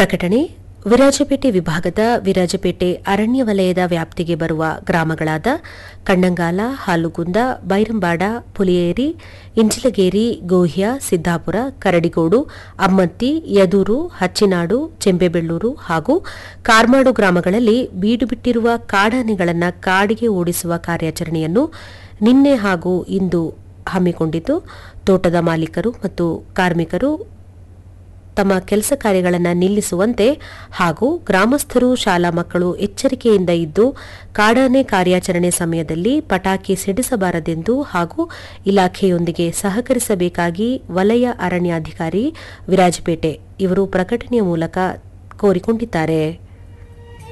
ಪ್ರಕಟಣೆ ವಿರಾಜಪೇಟೆ ವಿಭಾಗದ ವಿರಾಜಪೇಟೆ ಅರಣ್ಯ ವಲಯದ ವ್ಯಾಪ್ತಿಗೆ ಬರುವ ಗ್ರಾಮಗಳಾದ ಕಣ್ಣಂಗಾಲ ಹಾಲುಗುಂದ ಬೈರಂಬಾಡ ಪುಲಿಯೇರಿ ಇಂಜಿಲಗೇರಿ ಗೋಹ್ಯ ಸಿದ್ದಾಪುರ ಕರಡಿಗೋಡು ಅಮ್ಮತ್ತಿ ಯದೂರು ಹಚ್ಚಿನಾಡು ಚೆಂಬೆಬೆಳ್ಳೂರು ಹಾಗೂ ಕಾರ್ಮಾಡು ಗ್ರಾಮಗಳಲ್ಲಿ ಬೀಡು ಬಿಟ್ಟಿರುವ ಕಾಡಾನೆಗಳನ್ನು ಕಾಡಿಗೆ ಓಡಿಸುವ ಕಾರ್ಯಾಚರಣೆಯನ್ನು ನಿನ್ನೆ ಹಾಗೂ ಇಂದು ಹಮ್ಮಿಕೊಂಡಿದ್ದು ತೋಟದ ಮಾಲೀಕರು ಮತ್ತು ಕಾರ್ಮಿಕರು ತಮ್ಮ ಕೆಲಸ ಕಾರ್ಯಗಳನ್ನು ನಿಲ್ಲಿಸುವಂತೆ ಹಾಗೂ ಗ್ರಾಮಸ್ಥರು ಶಾಲಾ ಮಕ್ಕಳು ಎಚ್ಚರಿಕೆಯಿಂದ ಇದ್ದು ಕಾಡಾನೆ ಕಾರ್ಯಾಚರಣೆ ಸಮಯದಲ್ಲಿ ಪಟಾಕಿ ಸಿಡಿಸಬಾರದೆಂದು ಹಾಗೂ ಇಲಾಖೆಯೊಂದಿಗೆ ಸಹಕರಿಸಬೇಕಾಗಿ ವಲಯ ಅರಣ್ಯಾಧಿಕಾರಿ ವಿರಾಜಪೇಟೆ ಇವರು ಪ್ರಕಟಣೆಯ ಮೂಲಕ ಕೋರಿಕೊಂಡಿದ್ದಾರೆ